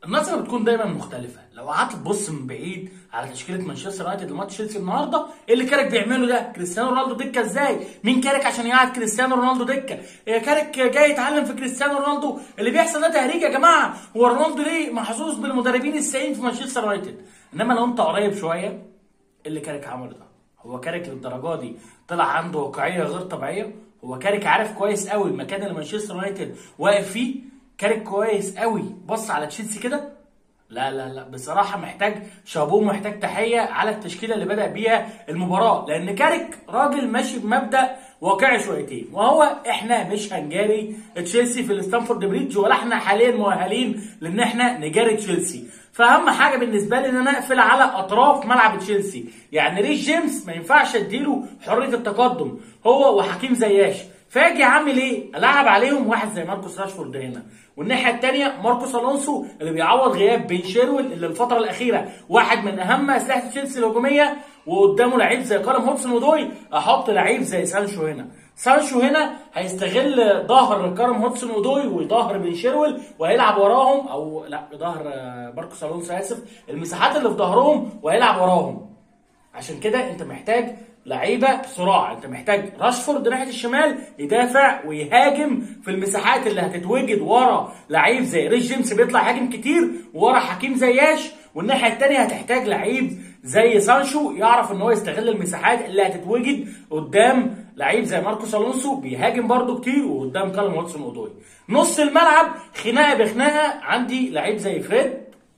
النظره بتكون دايما مختلفه لو قعدت تبص من بعيد على تشكيله مانشستر يونايتد لماتش تشيلسي النهارده ايه اللي كارك بيعمله ده كريستيانو رونالدو دكه ازاي مين كارك عشان يقعد كريستيانو رونالدو دكه إيه كارك جاي يتعلم في كريستيانو رونالدو اللي بيحصل ده تهريج يا جماعه هو رونالدو ليه محظوظ بالمدربين السيئين في مانشستر يونايتد انما لو انت قريب شويه اللي كارك عمله ده هو كارك للدرجه دي طلع عنده واقعيه غير طبيعيه هو كارك عارف كويس قوي المكان اللي مانشستر يونايتد واقف فيه كارك كويس قوي بص على تشيلسي كده لا لا لا بصراحه محتاج شابوه محتاج تحيه على التشكيله اللي بدا بيها المباراه لان كارك راجل ماشي بمبدا واقعي شويتين وهو احنا مش هنجاري تشيلسي في الستانفورد بريدج ولا احنا حاليا مؤهلين لان احنا نجاري تشيلسي فاهم حاجه بالنسبه لي ان انا اقفل على اطراف ملعب تشيلسي يعني ريش جيمس ما ينفعش اديله حريه التقدم هو وحكيم زياش فاجي عامل ايه؟ العب عليهم واحد زي ماركوس راشفورد هنا والناحيه الثانيه ماركوس الونسو اللي بيعوض غياب بين شيرويل اللي الفتره الاخيره واحد من اهم اسلحه تشيلسي الهجوميه وقدامه لعيب زي كارم هوبسون ودوي احط لعيب زي سانشو هنا سانشو هنا هيستغل ظهر كارم هوبسون ودوي وظهر بن شيرويل وهيلعب وراهم او لا ظهر ماركوس الونسو اسف المساحات اللي في ظهرهم وهيلعب وراهم عشان كده انت محتاج لعيبه صراع انت محتاج راشفورد ناحيه الشمال يدافع ويهاجم في المساحات اللي هتتوجد ورا لعيب زي ريش جيمس بيطلع يهاجم كتير ورا حكيم زياش والناحيه الثانيه هتحتاج لعيب زي سانشو يعرف ان هو يستغل المساحات اللي هتتوجد قدام لعيب زي ماركوس الونسو بيهاجم برده كتير وقدام كالم واتسون اودوي نص الملعب خناقه بخناقه عندي لعيب زي فريد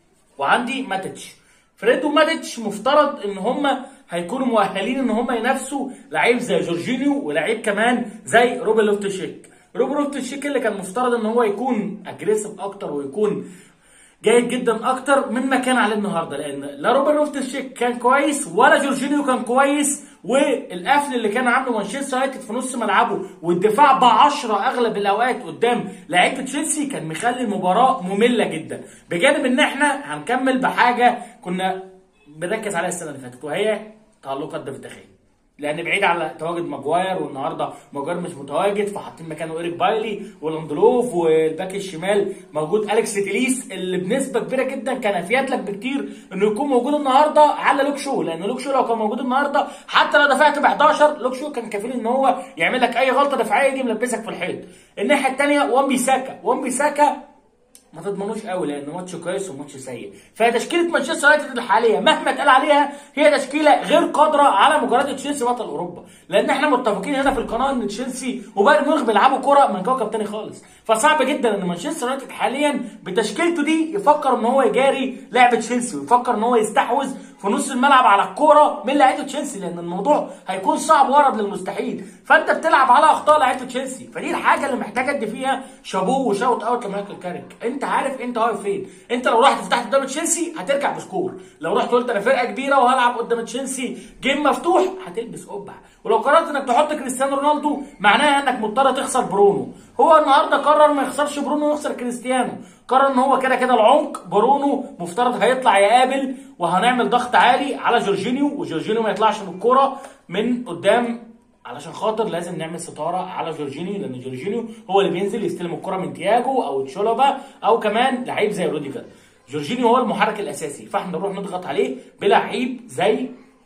وعندي ماتيتش فريد وماتيتش مفترض ان هما هيكونوا مؤهلين ان هم ينافسوا لعيب زي جورجينيو ولعيب كمان زي روبن لوفتشيك روبن لوفتشيك اللي كان مفترض ان هو يكون اجريسيف اكتر ويكون جيد جدا اكتر مما كان عليه النهارده لان لا روبن لوفتشيك كان كويس ولا جورجينيو كان كويس والقفل اللي كان عامله مانشستر يونايتد في نص ملعبه والدفاع ب 10 اغلب الاوقات قدام لعيبه تشيلسي كان مخلي المباراه ممله جدا بجانب ان احنا هنكمل بحاجه كنا بنركز عليها السنه اللي فاتت وهي تألقات دفدخية لان بعيد على تواجد ماجواير والنهارده ماجواير مش متواجد فحاطين مكانه ايريك بايلي ولاندلوف والباك الشمال موجود اليكس تيليس اللي بنسبه كبيره جدا كان افيد لك بكتير انه يكون موجود النهارده على لوك شو لان لوك شو لو كان موجود النهارده حتى لو دفعت ب 11 لوك شو كان كفيل ان هو يعمل لك اي غلطه دفاعيه يجي ملبسك في الحيط الناحيه الثانيه وان بيساكا وان بيساكا ما تضمنوش قوي لانه ماتش كويس وماتش سيء فهي مانشستر يونايتد الحاليه مهما اتقال عليها هي تشكيله غير قادره على مجرد تشيلسي بطل اوروبا لان احنا متفقين هنا في القناه ان تشيلسي وبايرن ميونخ بيلعبوا كره من كوكب تاني خالص فصعب جدا ان مانشستر يونايتد حاليا بتشكيلته دي يفكر ان هو يجاري لعبه تشيلسي ويفكر ان هو يستحوذ في نص الملعب على الكوره من لعيبه تشيلسي لان الموضوع هيكون صعب ورد للمستحيل فانت بتلعب على اخطاء لعيبه تشيلسي فدي الحاجه اللي محتاج ادي فيها شابوه وشاوت اوت لمايكل كاريك انت عارف انت واقف فين انت لو رحت فتحت قدام تشيلسي هترجع بسكور لو رحت قلت انا فرقه كبيره وهلعب قدام تشيلسي جيم مفتوح هتلبس قبعه ولو قررت انك تحط كريستيانو رونالدو معناها انك مضطر تخسر برونو هو النهارده قرر ما يخسرش برونو ويخسر كريستيانو قرر ان هو كده كده العمق برونو مفترض هيطلع يقابل وهنعمل ضغط عالي على جورجينيو وجورجينيو ما يطلعش بالكوره من قدام علشان خاطر لازم نعمل ستاره على جورجينيو لان جورجينيو هو اللي بينزل يستلم الكره من تياجو او تشولوبا او كمان لعيب زي روديجر جورجينيو هو المحرك الاساسي فاحنا نروح نضغط عليه بلعيب زي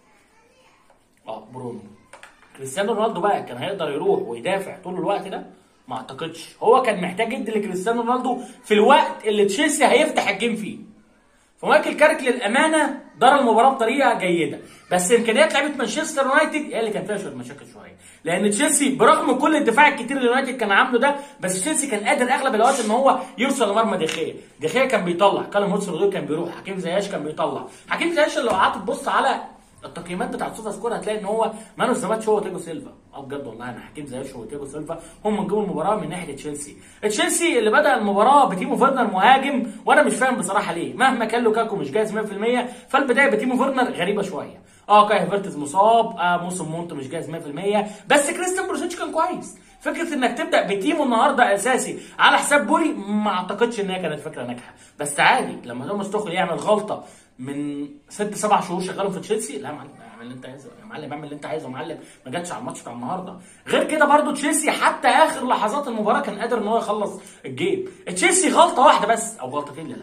اه برونو كريستيانو رونالدو بقى كان هيقدر يروح ويدافع طول الوقت ده ما اعتقدش هو كان محتاج يدي لكريستيانو رونالدو في الوقت اللي تشيلسي هيفتح الجيم فيه فمايكل كارك للامانه دار المباراه بطريقه جيده بس امكانيات لعيبه مانشستر يونايتد هي اللي كان فيها شويه مشاكل شويه لان تشيلسي برغم كل الدفاع الكتير اللي يونايتد كان عامله ده بس تشيلسي كان قادر اغلب الاوقات ان هو يوصل لمرمى دخيه دخيه كان بيطلع كالم هوتسون كان بيروح حكيم زياش كان بيطلع حكيم زياش لو قعدت تبص على التقييمات بتاعت سوفا سكور هتلاقي ان هو مان اوف ذا ماتش هو تيجو سيلفا اه بجد والله انا حكيم زياش هو تيجو سيلفا هم نجوم المباراه من ناحيه تشيلسي تشيلسي اللي بدا المباراه بتيمو فيرنر مهاجم وانا مش فاهم بصراحه ليه مهما كان لوكاكو مش جاهز 100% فالبدايه بتيمو فيرنر غريبه شويه اه كاي هافرتز مصاب اه موسم مونت مش جاهز 100% بس كريستيان بروسيتش كان كويس فكره انك تبدا بتيمو النهارده اساسي على حساب بوري ما اعتقدش ان هي كانت فكره ناجحه بس عادي لما توماس توخل يعمل غلطه من ست سبع شهور شغالهم في تشيلسي لا يا معلم اعمل اللي انت عايزه يا معلم اعمل اللي انت عايزه يا معلم ما جاتش على الماتش بتاع النهارده غير كده برضو تشيلسي حتى اخر لحظات المباراه كان قادر ان هو يخلص الجيم تشيلسي غلطه واحده بس او غلطتين للامانه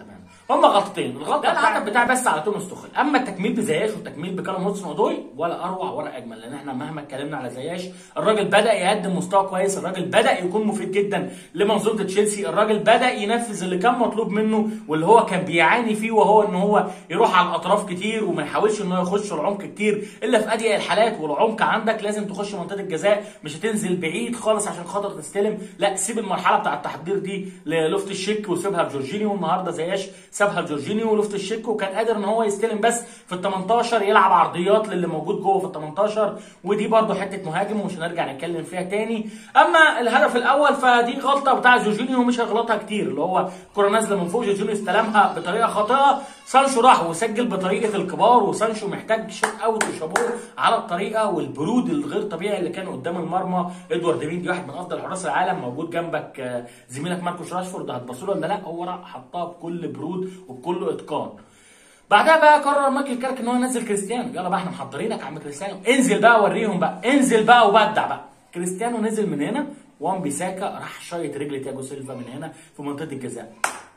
هم غلطتين الغلطه ده العتب بتاع بس على توماس توخل اما التكميل بزياش والتكميل بكلام هودسون ودوي ولا اروع ولا اجمل لان احنا مهما اتكلمنا على زياش الراجل بدا يقدم مستوى كويس الراجل بدا يكون مفيد جدا لمنظومه تشيلسي الراجل بدا ينفذ اللي كان مطلوب منه واللي هو كان بيعاني فيه وهو ان هو يروح على الاطراف كتير وما يحاولش ان هو يخش العمق كتير الا في اضيق الحالات والعمق عندك لازم تخش منطقه الجزاء مش هتنزل بعيد خالص عشان خاطر تستلم لا سيب المرحله بتاع التحضير دي للوفت الشيك وسيبها لجورجينيو النهارده زياش سابها لجورجينيو ولوفت الشيك وكان قادر ان هو يستلم بس في ال 18 يلعب عرضيات للي موجود جوه في ال 18 ودي برده حته مهاجم ومش هنرجع نتكلم فيها تاني اما الهدف الاول فدي غلطه بتاع جورجينيو مش هيغلطها كتير اللي هو كره نازله من فوق جورجينيو استلمها بطريقه خاطئه سانشو راح وسجل بطريقه الكبار وسانشو محتاج شوت اوت وشابوه على الطريقه والبرود الغير طبيعي اللي كان قدام المرمى ادوارد ميندي واحد من افضل حراس العالم موجود جنبك آه، زميلك ماركوس راشفورد هتبص له ولا لا هو راح حطها بكل برود وبكل اتقان بعدها بقى قرر مايكل كارك ان هو ينزل كريستيانو يلا بقى احنا محضرينك يا عم كريستيانو انزل بقى وريهم بقى انزل بقى وبدع بقى كريستيانو نزل من هنا وان بيساكا راح شايط رجل تياجو سيلفا من هنا في منطقه الجزاء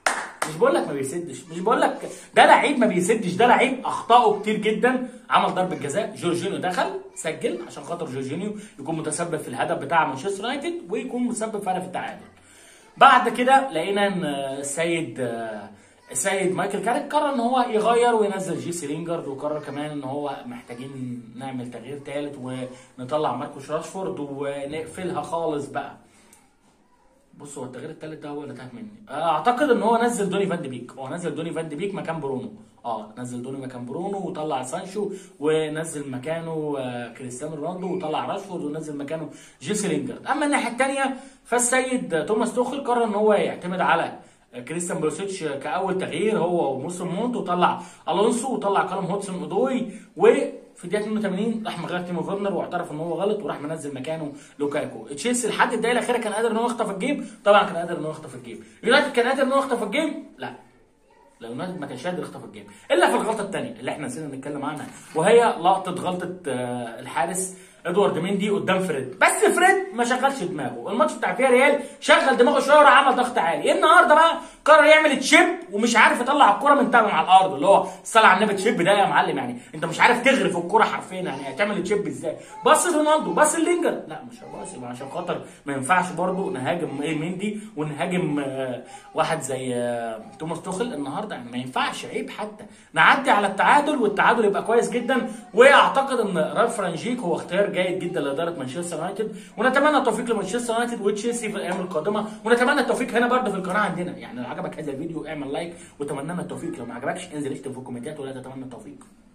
مش بقول لك ما بيسدش مش بقول لك ده لعيب ما بيسدش ده لعيب اخطائه كتير جدا عمل ضربه جزاء جورجينيو دخل سجل عشان خاطر جورجينيو يكون متسبب في الهدف بتاع مانشستر يونايتد ويكون مسبب في هدف التعادل بعد كده لقينا ان السيد السيد مايكل كاريك قرر ان هو يغير وينزل جيسي لينجارد وقرر كمان ان هو محتاجين نعمل تغيير ثالث ونطلع ماركوس راشفورد ونقفلها خالص بقى بص هو التغيير الثالث ده هو اللي تاه مني اعتقد ان هو نزل دوني فان دي بيك هو نزل دوني فان دي بيك مكان برونو اه نزل دوني مكان برونو وطلع سانشو ونزل مكانه آه، كريستيانو رونالدو وطلع راشفورد ونزل مكانه جيسي لينجارد اما الناحيه الثانيه فالسيد توماس توخل قرر ان هو يعتمد على كريستيان بروسيتش كاول تغيير هو وموسم مونت وطلع الونسو وطلع كالوم هودسون اودوي وفي الدقيقه 82 راح مغير تيمو فيرنر واعترف ان هو غلط وراح منزل مكانه لوكاكو تشيلسي لحد الدقيقه الاخيره كان قادر ان هو يخطف الجيم طبعا كان قادر ان هو يخطف الجيم يونايتد كان قادر ان هو يخطف الجيم لا لو يونايتد ما كانش قادر يخطف الجيم الا في الغلطه الثانيه اللي احنا نسينا نتكلم عنها وهي لقطه غلطه آه، الحارس ادوارد ميندي قدام فريد بس فريد ما شغلش دماغه الماتش بتاع فيا ريال شغل دماغه شويه وراح عمل ضغط عالي النهارده بقى قرر يعمل تشيب ومش عارف يطلع الكره من تابع على الارض اللي هو الصلاه على النبي تشيب ده يا معلم يعني انت مش عارف تغرف الكره حرفيا يعني هتعمل تشيب ازاي بص رونالدو بص اللينجر لا مش هباص يبقى عشان خاطر ما ينفعش برضو نهاجم ايه ميندي ونهاجم آه، واحد زي آه، توماس توخل النهارده يعني ما ينفعش عيب حتى نعدي على التعادل والتعادل يبقى كويس جدا واعتقد ان رالف رانجيك هو اختيار جيد جدا لاداره مانشستر يونايتد ونتمنى التوفيق لمانشستر يونايتد وتشيلسي في الايام القادمه ونتمنى التوفيق هنا برضه في القناه عندنا يعني لو عجبك هذا الفيديو اعمل لايك وتمنى التوفيق لو ما عجبكش انزل اكتب في الكومنتات ولا تتمنى التوفيق